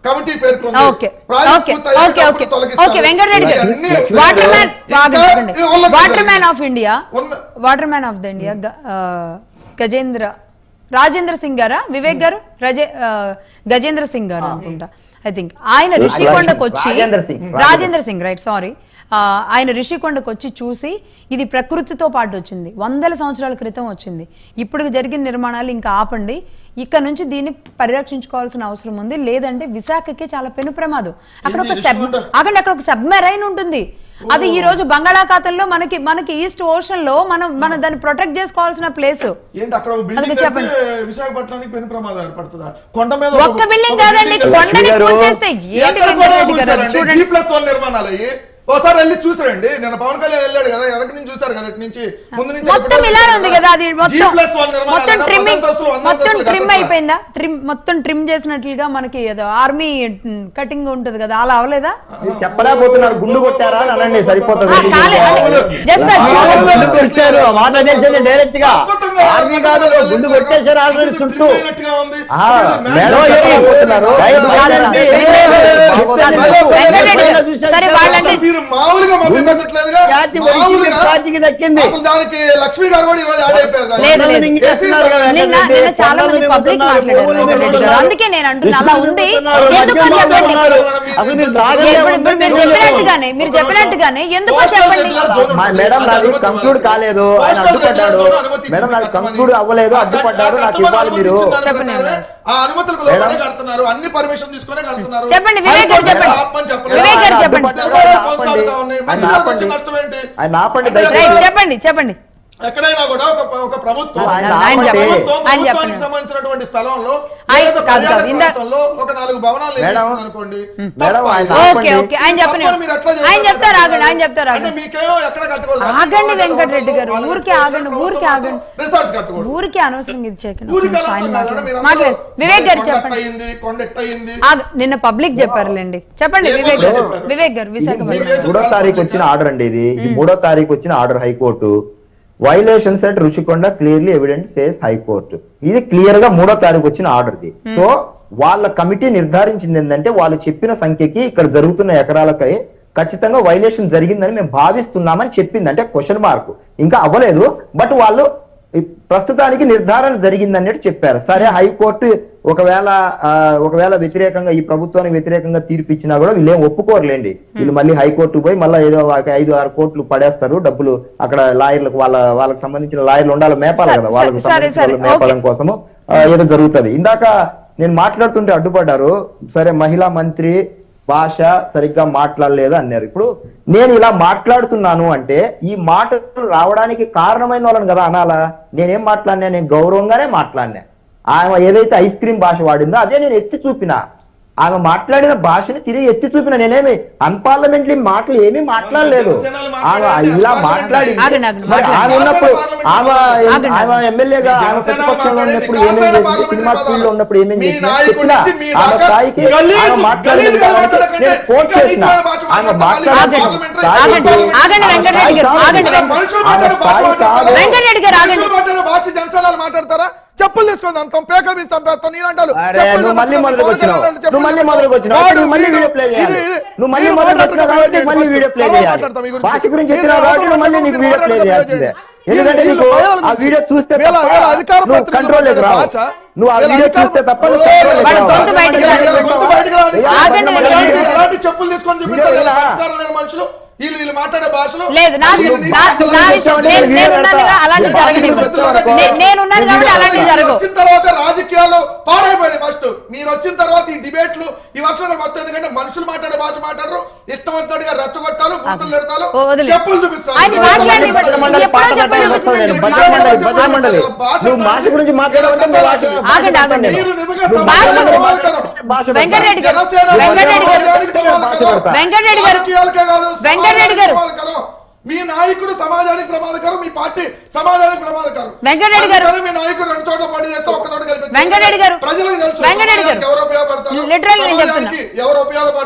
Committee పేర్కొంది okay project okay పూర్తయ్యాక okay అప్పుడు ఓకే తొలగిస్తారు. ఓకే వెంకటరెడ్డి గారు ఇవన్నీ వాటర్ మ్యాన్ ఇంకా ఈ ఉల్లంఘన వాటర్ మ్యాన్ జరిగింది. ఆఫ్ ఇండియా ఉన్న- water man of the India గ- ఆ, గజేంద్ర రాజేంద్ర సింగ్ గారా వివేక్ గారు రజే ఆ, గజేంద్ర సింగ్ గారు అనుకుంటా ఐ థింక్ ఆయన రిషికొండకు వచ్చి రాజేంద్ర సింగ్. రాజేంద్ర సింగ్ రైట్ సారీ ఆయన రిషికొండకు వచ్చి చూసి ఇది ప్రకృతితో పాటు వచ్చింది వందల సంవత్సరాల క్రితం వచ్చింది ఇప్పుడు జరిగిన నిర్మాణాలు ఇంకా ఆపండి ఇక్కడ నుంచి దీన్ని పరిరక్షించుకోవాల్సిన అవసరం ఉంది లేదంటే విశాఖకి చాలా పెను ప్రమాదం అక్కడ ఒక ఏంది సబ్ రిషికొండ? అక్కడ అక్కడ ఒక సబ్మెరైన్ ఉంటుంది అది ఈ రోజు బంగాళాఖాతంలో మనకి మనకి ఈస్ట్ ఓషన్ లో మనం మనం దాన్ని ప్రొటెక్ట్ చేసుకోవాల్సిన ప్లేస్ ఏంటి అక్కడ ఒక అది బిల్డింగ్ చెప్పండి. కడితే విశాఖపట్నానికి పెను ప్రమాదం ఏర్పడుతుందా కొండ మీద ఒక- ఒక్క బిల్డింగ్ ఒక కాదండి బిల్డింగ్ కొండని గారు, కూల్చేస్తే ఏంటి ఎక్కడ కూడా వెంకటరెడ్డి గారు కూర్చోరండి. చూడండి జీ ప్లస్ వన్ నిర్మాణాలు అయ్యి ఒకసారి వెళ్ళి చూసారండి నేను పవన్ కళ్యాణ్ వెళ్ళాడు కదా వెనక నుంచి చూసారు కదా ఇటు నుంచి ముందు నుంచి మొత్తం ఇలానే ఉంది కదా అది మొత్తం ప్లస్ వన్ నిర్మాణాలు మొత్తం కదా, ట్రిమ్మింగ్ పదంతస్తులు, మొత్తం వందంతస్తులు ట్రిమ్ కట్టట్లా. అయిపోయిందా ట్రిమ్ మొత్తం ట్రిమ్ చేసినట్లుగా మనకి ఏదో ఆర్మీ కటింగ్ ఉంటది కదా అలా అవలేదా మీరు చెప్పలేకపోతున్నారు గుండు కొట్టారా అని అనండి సరిపోతుంది ఆ, కాలే జస్ట్ గుండు కొట్టారు ఆ మాట అనేసింది డైరెక్ట్ గా అద్భుతంగా ఆర్మీ కాదు గుండు కొట్టేశారు ఆల్రెడీ చుట్టూ అయినట్టుగా ఉంది. ఆ, ఇది మేడం మ్యాచ్ చెప్పలేకపోతున్నారు. కాదు. బయట కాదు, బయట కాదు. చెప్పారు. వెంకటరెడ్డి గారు, చూశారు. సరే వాళ్ళంటే అసలు మీరు మామూలుగా మభ్య పెట్టట్లేదుగా జాతి వయసుకి మామూలుగా జాతికి దక్కింది. అసలు దానికి లక్ష్మి గారు కూడా ఈరోజు యాడ్ అయిపోయారు దానికి. లేదు, లేదు. కేసీ గారు నిన్న నిన్న చాలా మంది పబ్లిక్ మాట్లాడారు వెంకటరెడ్డి గారు అందుకే నేను అంటున్నా అలా ఉంది ఎందుకో చెప్పండి అసలు మీరు ఇప్పుడు ఇప్పుడు మీరు చెప్పినట్టుగానే మీరు చెప్పినట్టుగానే ఎందుకో చెప్పండి మా- మేడం నాది కంక్లూడ్ కాలేదు ఆయన అడ్డుపడ్డాడు మేడం నాది కంక్లూడ్ అవ్వలేదు అడ్డుపడ్డాడు నాకు ఇవ్వాలి మీరు చెప్పండి. ఆ అనుమతులకు లోపలే కడుతున్నారు అన్ని పర్మిషన్ తీసుకునే కడుతున్నారు చెప్పండి, వివేక్ గారు చెప్పండి. ఆపమని చెప్పలేదు. వివేక్ గారు చెప్పండి. నిర్మాణాలు కొనసాగుతా ఉన్నాయి. ఆయన మధ్యలో వచ్చే ఆపండి. నష్టం ఏంటి? ఆయన ఆపండి అంటే దయచేసి. రైట్ చెప్పండి చెప్పండి ఎక్కడైనా కూడా ఒక ఒక ప్రభుత్వం ఆయన ఆయన ఆపండి. చెప్పండి. ప్రభుత్వం ఆయన ప్రభుత్వానికి చెప్పండి. సంబంధించినటువంటి స్థలంలో ఆయన- లేదా కాదు, కాదు. పర్యాటక ఇందా- ప్రాంతంలో ఒక నాలుగు భవనాలు మేడం, నిర్మిస్తుంది అనుకోండి మేడం, తప్ప ఆయన ఇది. ఓకే ఆపండి. ఓకే ఆయన చెప్పండి తప్పని మీరు ఎట్లా ఆయన చేస్తారు? చెప్తారు ఆగండి ఆయన చెప్తారు అంటే ఆగండి మీకేమో ఎక్కడ కట్టకూడదు ఆగండి వెంకటరెడ్డి గారు, వాళ్ళకి ఊరికే ఆగండి, ప్రభుత్వం ఊరికే ఆగండి. రిసార్ట్స్ కట్టకూడదు ఊరికే అనవసరంగా ఇది చేయకండి ఊరికి ఆయన అనవసరం కాదు. మాట్లాడు మీరు మాట్లాడు అందరూ వివేక్ గారు కొండ చెప్పండి ఎట్టయింది, కొండ ఎట్టయింది. ఆగ- నిన్న పబ్లిక్ చెప్పారులేండి చెప్పండి ఏం వివేక్ గారు చెప్పారు? వివేక్ గారు ఇది విశాఖపట్నం మూడో తారీఖు వచ్చిన ఆర్డర్ అండి ఇది ఇది మూడో తారీఖు వచ్చిన order high court violations at Rushikonda clearly evident says high court ఇది క్లియర్ గా మూడో తారీఖు వచ్చిన ఆర్డర్ ఇది సో వాళ్ళ కమిటీ నిర్ధారించింది ఏంటంటే వాళ్ళు చెప్పిన సంఖ్యకి ఇక్కడ జరుగుతున్న ఎకరాలకై ఖచ్చితంగా వైలేషన్ జరిగిందని మేము భావిస్తున్నామని చెప్పింది అంటే క్వశ్చన్ మార్క్ ఇంకా అవ్వలేదు బట్ వాళ్ళు ఈ ప్రస్తుతానికి నిర్ధారణ జరిగింది అన్నట్టు చెప్పారు సరే హైకోర్టు ఒకవేళ ఆ, ఒకవేళ వ్యతిరేకంగా ఈ ప్రభుత్వానికి వ్యతిరేకంగా తీర్పు ఇచ్చినా కూడా వీళ్ళు ఏం ఒప్పుకోరులేండి వీళ్ళు మళ్ళీ హైకోర్టు పోయి మళ్ళీ ఏదో ఒక ఐదు ఆరు కోట్లు పడేస్తారు డబ్బులు అక్కడ లాయర్లకు వాళ్ళ వాళ్ళకి సంబంధించిన లాయర్లు ఉండాలి మేపాలి సరే, కదా వాళ్ళకి సరే, సంబంధించిన సరే, వాళ్ళు మేపడం కోసము ఆ, ఏదో జరుగుతుంది ఇందాక నేను మాట్లాడుతుంటే అడ్డుపడ్డారు సరే మహిళా మంత్రి భాష సరిగ్గా మాట్లాడలేదు అన్నారు ఇప్పుడు నేను ఇలా మాట్లాడుతున్నాను అంటే ఈ మాటలు రావడానికి కారణమైన వాళ్ళని కదా అనాలా నేనేం మాట్లాడినా నేను గౌరవంగానే మాట్లాడినా ఆమె ఏదైతే ఐస్ క్రీమ్ భాష వాడిందో అదే నేను ఎత్తి చూపిన ఆమె మాట్లాడిన భాషని తిరిగి ఎత్తి చూపిన నేనేమి అన్పార్లమెంటరీ మాటలు ఏమీ మాట్లాడలేదు ఆమె ఇలా మాట్లాడి ఆగండి, ఆగండి, మరి ఆమె ఉన్నప్పుడు ఆమె ఆగండి. ఆమె ఎమ్మెల్యేగా ఆమె జనసేన ప్రతిపక్షంలో ఉన్నప్పుడు మాట్లాడేది ఏమేం కాసేన చేసింది సినిమా పార్లమెంటరీ ఫీల్డ్ లో ఉన్నప్పుడు ఏమేం మీ చేసింది నాయకుడి చెప్పినా నుంచి మీ ఆమె దాకా స్థాయికి గలీజు- ఆమె మాట్లాడలేదు గలీజుగా కాబట్టి మాట్లాడకండి. నేను కోట్ ఇంకా చేసిన నీచమైన భాష ఆమె మాట్లాడకండి. మాట్లాడాల్సిన ఆగండి, స్థాయి ఆగండి, కాదు. ఆగండి ఆమె వెంకటరెడ్డి స్థాయి గారు, కాదు. ఆగండి ఇలా మనుషులు ఆమె మాట్లాడే భాష స్థాయి మాట్లాడతారా? కాదు. వెంకటరెడ్డి గారు, ఆగండి. మనుషులు మాట్లాడే భాష జనసేనలు మాట్లాడతారా చెప్పులు తీసుకొని అంతం పేకలు మీద చంపేస్తాం నేను అంటారు అరే, నువ్వు మళ్ళీ మొదలుకు వచ్చినావు నువ్వు మళ్ళీ మొదలుకు వచ్చినావు అప్పుడు నువ్వు మళ్ళీ వీడియో ప్లే చేయాలి నువ్వు మళ్ళీ మొదలుకు వచ్చినావు కాబట్టి మళ్ళీ వీడియో ప్లే చేయాలి భాష గురించి వచ్చినావు కాబట్టి నువ్వు మళ్ళీ నీకు వీడియో ప్లే చేయాల్సిందే ఎందుకంటే నీకు ఆ వీడియో చూస్తే వీళ్ళ- తప్ప వీళ్ళ అధికార నువ్వు ప్రతినిధులు కంట్రోల్ మాట్లాడే రావు భాష, నువ్వు ఆ వీళ్ళ వీడియో అధికార- చూస్తే తప్ప నువ్వు ఓ, control వాడి రావు. గొంతు బయటికి రాదు. వీళ్ళ గొంతు బయటికి రాదు. ఆగండి, ఎలాంటి- వెంకటరెడ్డి. ఎలాంటి చెప్పులు తీసుకొని చూపిస్తారు వీడియో వీళ్ళ ఇలా. సంస్కారం లేని మనుషులు వీళ్ళు వీళ్ళు మాట్లాడే భాషలో లేదు నా వీళ్ళు నా- నీ నా భాషలో విషయం మాట్లాడే నేను- వీడియో నేనున్నానుగా పెడతా. అలాంటి నేను జరగనివ్వను ప్రతిరోజు నే- నేనున్నాను కాబట్టి అలాంటివి మీరు జరగవు వచ్చిన తర్వాత రాజకీయాలు పాడైపోయినాయి ఫస్ట్ మీరు వచ్చిన తర్వాత ఈ డిబేట్లు ఈ వర్షంలో మొత్తం ఎందుకంటే మనుషులు మాట్లాడే భాష మాట్లాడరు ఇష్టవంతుడిగా రెచ్చగొట్టాలు బూతులు పెడతారు ఓ, వదిలే. చెప్పులు చూపిస్తారు ఆయన మాట్లాడండి, భజన ఎప్పుడో మండలి, చెప్పాలి, పాత చెప్పాలి, మండలి, చెప్పాలి. భజన మండలి భజన మండలి భాష నువ్వు భాష గురించి మాట్లాడాలంటే నువ్వు భాష ఆగండి, ఆగండి. మీరు నిజంగా నువ్వు భాష సమాజానికి గురించి ప్రమాదకరం. భాష పెడతా. వెంకటరెడ్డి గారు జనసేన వెంకటరెడ్డి గారు సమాజానికి భాష ప్రమాదకరం. పెడతా. వెంకటరెడ్డి గారు రాజకీయాలకే కాదు వెంకటరెడ్డి గారు. సమాజానికి ప్రమాదకరం. మీ నాయకుడు సమాజానికి ప్రమాదకరం మీ పార్టీ సమాజానికి ప్రమాదకరం వెంకటరెడ్డి గారు. అందుకని మీ నాయకుడు రెండు చోట్ల పోటీ చేస్తే ఒక్క చోట గెలిపించారు. వెంకటరెడ్డి గారు. ప్రజలకు తెలుసు వెంకటరెడ్డి గారు. సమాజానికి ఎవరు ఉపయోగపడతారు Literally నేను సమాజానికి ఎవరు ఉపయోగపడరు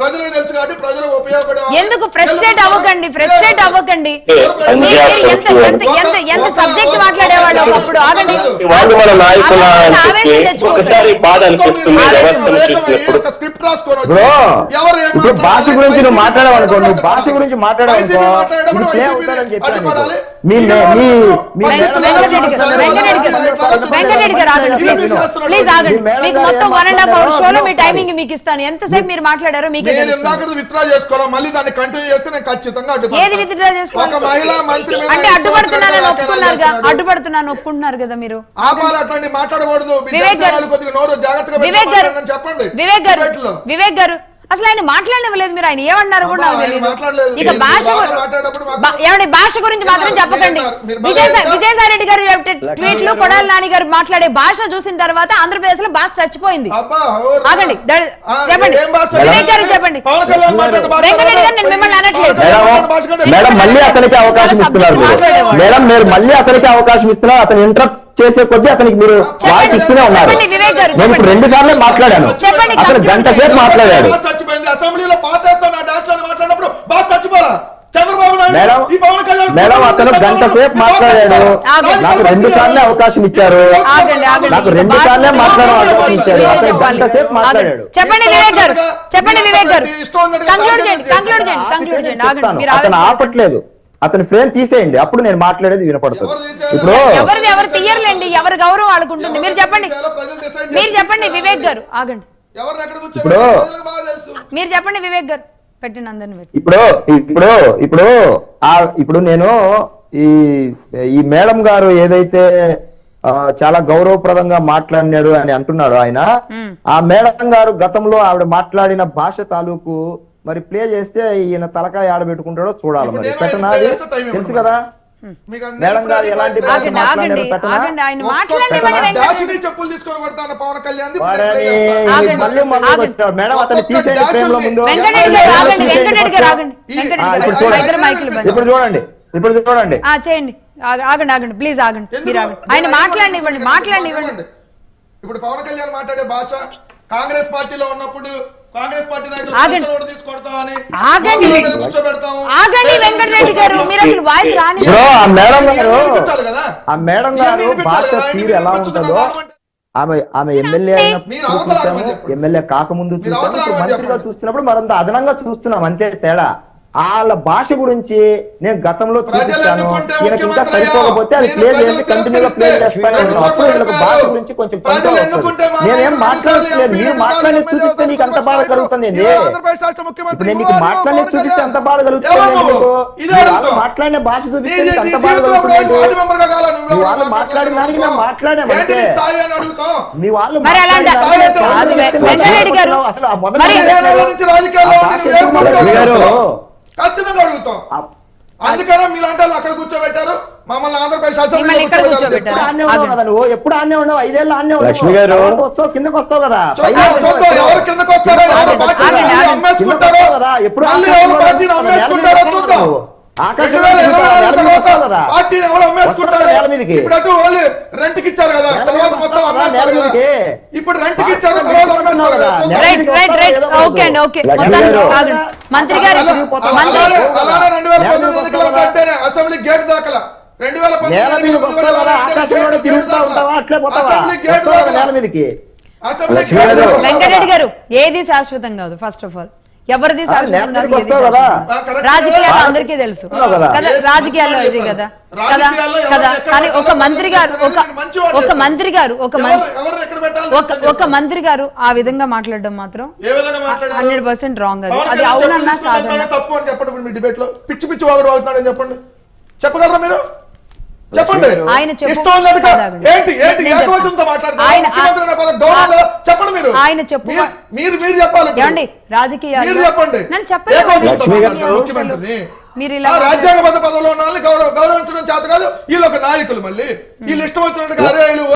ప్రజలకు తెలుసు కాబట్టి ప్రజలకు ఉపయోగపడే వాళ్ళు ఎందుకు ఫ్రస్ట్రేట్ తెలుగుతారు. అవ్వకండి ఫ్రస్ట్రేట్ లేదు, అవ్వకండి ఏ, మీరు మీరు ఎంత ఎంత ఎంత ఎంత ఒక- సబ్జెక్ట్ ఒక- మాట్లాడేవాడు ఒక- ఒకప్పుడు ఆగండి వాళ్ళు మన నాయకుల ఆవేశం అని ఆవేశం చెప్పి తెచ్చుకోకండి. ఒకసారి బాధ అనిపిస్తుంది మీరు వ్యవస్థను ఏకమై చూసినప్పుడు ఒక స్క్రిప్ట్ రాసుకొని వచ్చి బ్రో ఎవరు ఏం ఇప్పుడు భాష మాట్లాడాలి, గురించి నువ్వు వైసీపీ మాట్లాడావనుకో నువ్వు మాట్లాడాలి, భాష గురించి మాట్లాడావనుకో వైసీపీ మాట్లాడేటప్పుడు ఇది ప్లే వైసీపీ అవుతుందని చెప్పాను అడ్డుపడాలి. నీకు. మీ ఇక మే- మీ మీ వెంకట- మేడం వెంకటరెడ్డి గారు మాట్లాడారు. వెంకటరెడ్డి గారు వెంకటరెడ్డి గారు ఆగండి ఇది ప్లీజ్ మీరు చేస్తున్నారు. ప్లీజ్ ఆగండి మీ మేడం మీకు గారు మొత్తం ఏం వన్ అండ్ హాఫ్ అవర్ మాట్లాడారో షోలో మీ ఒకసారి. టైమింగ్ మీకు ఇస్తాను ఎంతసేపు మీరు మాట్లాడారో మీకే నేను తెలుస్తుంది ఇందాక విత్డ్రా చేసుకోవాలి మళ్ళీ దాన్ని కంటిన్యూ చేస్తే నేను ఖచ్చితంగా ఏది అడ్డుపడతాను. విత్డ్రా చేసుకోవాలి ఒక మహిళా మంత్రి మీద అంటే అడ్డుపడుతున్నానని వ్యాఖ్యానాలు ఒప్పుకున్నారుగా చేస్తున్నాడు. అడ్డుపడుతున్నాను ఒప్పుకుంటున్నారు కదా మీరు ఆపాలి అట్లాంటి మాట్లాడకూడదు మీ వివేక్ గారు. జనసేనలు కొద్దిగా నోరు జాగ్రత్తగా పెట్టి వివేక్ గారు మాట్లాడండి చెప్పండి వివేక్ గారు Debate లో. వివేక్ గారు అసలు ఆయన మాట్లాడనివ్వలేదు మీరు ఆయన ఏమన్నారు కూడా నాకు అబ్బా, ఆయన తెలియదు మాట్లాడలేదు. ఇక మీరు భాష బాగా గురి- మాట్లాడేటప్పుడు మాత్రం- బా- ఏమండి భాష గురించి మాత్రం మీరు చెప్పకండి అన్నారు, మీరు బాగా విజయసాయి చెప్తారు. విజయసాయి రెడ్డి గారు చెప్పే ట్వీట్లు కొడాలి నాని గారు మాట్లాడే భాష చూసిన తర్వాత ఆంధ్రప్రదేశ్ లో భాష చచ్చిపోయింది అబ్బా, ఎవరు? ఆగండి, దడ- ఆ, చెప్పండి. ఏం భాష? వివేక్ గారు చెప్పండి. పవన్ కళ్యాణ్ మాట్లాడిన భాష వెంకటరెడ్డి గారు నేను కదా? మిమ్మల్ని అనట్లేదు. పవన్ కళ్యాణ్ మేడం మాట్లాడిన భాష కంటే మేడం మళ్ళీ అతనికి అవకాశం ఇస్తున్నారు మీరు మాట్లాడేవాడు. మేడం మీరు మళ్ళీ అతనికి అవకాశం ఇస్తున్నారు అతను ఇంటరప్ట్ చేసే కొద్దీ అతనికి మీరు వాయిస్ ఇస్తూనే ఉన్నారు చెప్పండి, వివేక్ గారు, నేను ఇప్పుడు చెప్పండి. రెండు సార్లు మాట్లాడాను చెప్పండి, అతను conclude గంట సేపు మాట్లాడాడు బాగా చచ్చిపోయింది అసెంబ్లీలో పాతేస్తా నా డాష్ లో మాట్లాడినప్పుడు బాగా చచ్చిపోరా చంద్రబాబు నాయుడు మేడం ఈ పవన్ కళ్యాణ్ మేడం అతను గంట సేపు మాట్లాడాడు ఆగండి. నాకు రెండు సార్లు అవకాశం ఇచ్చారు ఆగండి ఆగండి నాకు రెండు భాష- సార్లు మాట్లాడే అవకాశం ఇచ్చారు మీరే అతను చెప్పాలి. గంట సేపు మాట్లాడాడు ఆగండి. చెప్పండి వివేక్ గారు చెప్పండి వివేక్ గారు ఇష్టం ఉన్నట్టుగా కంక్లూడ్ చేయండి చేశారు. కంక్లూడ్ చేయండి కంక్లూడ్ చేయండి ఆగండి చెప్తాను. మీరు అతను ఆవేశపడకండి. ఆపట్లేదు అతని ఫ్రేమ్ తీసేయండి అప్పుడు నేను మాట్లాడేది వినపడుతుంది ఎవరు తీసేయాలి? ఇప్పుడు ఎవరిది ఎవరు తీయర్లేండి ఎవరి గౌరవం వాళ్ళకు ఉంటుంది మీరు చెప్పండి ప్రజలు decide మీరు చేసి చెప్పండి తీసేయాలి. వివేక్ గారు ఆగండి ఎవరిని ఎక్కడ ఇప్పుడు- కూర్చోబెట్టాలి? ప్రజలకు బాగా తెలుసు మీరు చెప్పండి వివేక్ గారు పెట్టిన అందరిని పెట్టి ఇప్పుడు ఇప్పుడు ఇప్పుడు ఆ ఇప్పుడు నేను ఈ ఈ మేడం గారు ఏదైతే ఆ, చాలా గౌరవప్రదంగా మాట్లాడినాడు అని అంటున్నాడు ఆయన ఆ మేడం గారు గతంలో ఆవిడ మాట్లాడిన భాష తాలూకు మరి ప్లే చేస్తే ఈయన తలకాయ ఆడబెట్టుకుంటాడో చూడాలి ఇప్పుడు మరి నేను పెట్టనా ఆయన అది? play చేస్తే time ఇవ్వండి తెలుసు మరి. కదా మీకు అన్ని మేడం గారు ఇప్పుడు ఎలాంటి అన్ని భాష ఆగండి మాట్లాడారు ఆగండి పెట్టనా? ఆగండి ఆయన ఒక్కొక్క మాట్లాడినవ్వండి వెంకట డాషిని చెప్పులు తీసుకొని కొడతాను పవన్ కళ్యాణ్ వాడని ఆగండి. మళ్ళీ మళ్ళీ ఆగండి. వచ్చాడు. మేడం అతన్ని ఒక్కొక్క తీసేయండి డాష్ ఫ్రేమ్ లో ఉంది. ముందు వెంకటరెడ్డి గారు ఆగండి వెంకటరెడ్డి గారు ఆగండి ఈ- వెంకటరెడ్డి ఆ, గారు ఇప్పుడు మా చూడండి. దగ్గర మైకులు ఇవ్వండి ఇప్పుడు చూడండి ఇప్పుడు చూడండి ఆ చేయండి ఆగ- ఆగండి ఆగండి ప్లీజ్ ఆగండి మీరు ఆగండి ఆయన మాట్లాడినివ్వండి మాట్లాడినివ్వండి ఇప్పుడు పవన్ కళ్యాణ్ మాట్లాడే భాష కాంగ్రెస్ పార్టీలో ఉన్నప్పుడు కాంగ్రెస్ పార్టీ నాయకులు ఆగండి. సంచలనం కూడా తీసుకొడతామని ఆగండి. మోకాళ్ళ మీద కూర్చోబెడతాం ఆగండి వెంకటరెడ్డి గారు మీరు అసలు వాయిస్ రాని బ్రో ఆ మేడం ఇవన్నీ గారు వినిపించాలి కదా ఆ మేడం ఇవన్నీ గారు వినిపించాలి భాష కదా, ఇవన్నీ తీరు ఎలా వినిపించకుండా ఉంటుందో రాగమంటే- ఆమె ఆమె ఎమ్మెల్యే మీరు అయినప్పుడు అవతల చూసాము ఆగమని చెప్పండి. ఎమ్మెల్యే కాకముందు మీరు చూసాము అవతల ఇప్పుడు ఆగమని మంత్రిగా చెప్పండి. చూస్తున్నప్పుడు మరంత అదనంగా చూస్తున్నాం అంతే తేడా వాళ్ళ భాష గురించి నేను గతంలో ప్రజలు చూపించాను ఎన్నుకుంటే ఈయనకి ఇంకా ముఖ్యమంత్రి సరిపోకపోతే అది నేను ప్లే ప్రజలు చేసి కంటిన్యూగా తిరస్కరిస్తే ప్లే చేస్తాను రెండు చోట్ల అప్పుడు వీళ్ళకి భాష ఓడిపోయారు. గురించి కొంచెం ప్రజలు కొంచెం ఎన్నుకుంటే మా నేనేం నాయకుడు మాట్లాడట్లేదు ఎన్నిసార్లు మీరు ఎంపీ, మాట్లాడి ఎన్నిసార్లు చూపిస్తే నీకు అంత బాధ ఎమ్మెల్యే కలుగుతుంది ఏంది? ఇవాళ ఆంధ్రప్రదేశ్ రాష్ట్ర ముఖ్యమంత్రి ఇప్పుడు నేను నీకు ఇవాళ మాట్లాడి పవన్ చూపిస్తే కళ్యాణ్. అంత బాధ కలుగుతుంది ఎవరు ఏంది నువ్వు? నీకు? ఇదే నీ వాళ్ళు అడుగుతావు. మాట్లాడిన భాష నీ- చూపిస్తే నీ- నీకు నీ అంత బాధ జీవితంలో కలుగుతుంది ఇప్పుడు వార్డు ఏంది? మెంబర్గా కావాలా? నువ్వు నీ ఎవరు వాళ్ళు మాట్లాడతావు? మాట్లాడిన దానికి నేను మాట్లాడాను ఏంటి నీ అంతే. స్థాయి అని అడుగుతాం మీ వాళ్ళు మరి అలాంటి మాట్లాడిన దానికి కాదు, కాదు, వె- అసలు వెంకటరెడ్డి గారు, అసలు ఆ మొదటి మరి- రోజు పదిహేను ఏళ్ల నుంచి రాజకీయాల్లో ఆ ఉండి భాష నువ్వు ఏం ఎందుకు మాట్లాడుతున్నావు? మాట్లాడారు? ఖచ్చితంగా అడుగుతాం ఆ- అందుకనే మీలాంటి వాళ్ళు అక్కడ కూర్చోబెట్టారు మమ్మల్ని ఆంధ్రప్రదేశ్ మిమ్మల్ని అసెంబ్లీలో ఇక్కడ కూర్చోబెట్టారు. కూర్చోబెట్టారు. ఎప్పుడు ఆన్నే ఉన్నావు కదా నువ్వు ఎప్పుడు ఆన్నే ఉన్నావు ఐదేళ్ళు ఆన్నే ఉన్నావు లక్ష్మి గారు. తర్వాత వస్తావు కిందకు వస్తావు కదా చూద్దాం, పైన చూద్దాం, ఉన్నావు. ఎవరు కిందకు వస్తారో ఎవరు ఆగండి, పార్టీని ఆగండి, మళ్ళీ ఆగండి. అమ్మేసుకుంటారో కిందకు వస్తావు కదా, ఎప్పుడు మళ్ళీ ఆకాశంలో ఎవరు పార్టీని ఉన్నావు? అమ్మేసుకుంటారో నేల మీద చూద్దాం ఉన్నావు. ఆకాశంలో రెండు వేల ఇరవై ఉన్నావు, నాలుగు నేల మీద తర్వాత ఉన్నావు కదా. పార్టీని ఎవరు అమ్మేసుకుంటారో వస్తావు నేల మీదకి. ఇప్పుడు అటు వాళ్ళు రెంట్ కి ఇచ్చారు కదా నేల తర్వాత మీద మొత్తం వస్తావు కదా, అమ్మేస్తారు నేల కదా మీదకి. ఇప్పుడు రెంట్ కి ఇచ్చారు పార్టీ తర్వాత పెట్టుకున్నావు అమ్మేస్తారు కదా కదా, చూద్దాం. నేల రైట్ మీదకి రైట్ వస్తావు రైట్ ఏదో ఓకే అండి ఒకటి. ఓకే లక్ష్మి మొత్తానికి గారు. ఆగండి మంత్రి గారు అలా- మంత్రి అలానే అలానే రెండు వేల నేల పంతొమ్మిది మీదకి ఎన్నికలు వస్తావు కదా. అంటేనే అసెంబ్లీ గేట్ దాకలా రెండు వేల పంతొమ్మిది నేల ఎన్నికలు మీదకి రెండు వస్తావు వేల కదా ఇరవై ఆకాశంలో గేట్ తిరుగుతా దాకలా. ఉంటావా అట్లే పోతావా అసెంబ్లీ గేట్ వస్తావు కదా దాకలా. నేల మీదకి అసెంబ్లీ లక్ష్మి గేట్ గారు. దాకలా. వెంకటరెడ్డి గారు ఏది శాశ్వతం కాదు ఫస్ట్ ఆఫ్ ఆల్ ఎవరిది ఆ, శాశ్వతం నేల కాదు మీదకి ఏది వస్తావు శాశ్వతం కదా. కాదు. ఆ, కరెక్ట్ రాజకీయాలు కదా. అందరికీ తెలుసు అవును కదా. కదా Yes, రాజకీయాల్లో మంచి ఇది వాడు కదా చెప్పారు. కదా రాజకీయాల్లో ఎవరు కదా ఎక్కడ కానీ ఒక పెట్టాలో మంత్రి గారు తెలియదు, ఒక మంచి వాడు ఒక చెప్పారు. మంత్రి గారు ఒక మంత్రి ఎవరు- ఎవరు ఎక్కడ పెట్టాలో ఒక తెలుసు ఒక మంత్రి గారు ఆ విధంగా మాట్లాడడం మాత్రం ఏ విధంగా మాట్లాడారు? హండ్రెడ్ పర్సెంట్ రాంగ్ అది పవన్ అది కళ్యాణ్ అవునన్నా చెప్పు తీసుకుంటే కాదన్నా తప్పు అని చెప్పండి ఇప్పుడు మీ డిబేట్ లో పిచ్చి పిచ్చి వాగుడు వాగుతున్నాడని చెప్పండి చెప్పగలరా మీరు చెప్పండి ఆయన చెప్పు- ఇష్టం ఉన్నట్టుగా కాదండి. ఏంటి ఏంటి నేను చెప్తాను. ఏకవచనంతో మాట్లాడుతున్నారు ఆయన- ముఖ్యమంత్రి అనే పదం గౌరవం లేదా? చెప్పండి మీరు ఆయన చెప్పు- మీరు- మీరు మీరు చెప్పాలి ఇప్పుడు. ఏమండి రాజకీయాలు మీరు చెప్పండి నన్ను చెప్పండి ఏకవచనంతో లక్ష్మి గారు. మాట్లాడుతున్నారు ముఖ్యమంత్రిని మీరు ఇలా ఆ రాజ్యాంగబద్ధ పదవిలో ఉన్న వాళ్ళని గౌరవ గౌరవించడం చేత కాదు వీళ్ళు ఒక నాయకులు మళ్ళీ వీళ్ళు ఇష్టం వచ్చినట్టుగా అరే వీళ్ళు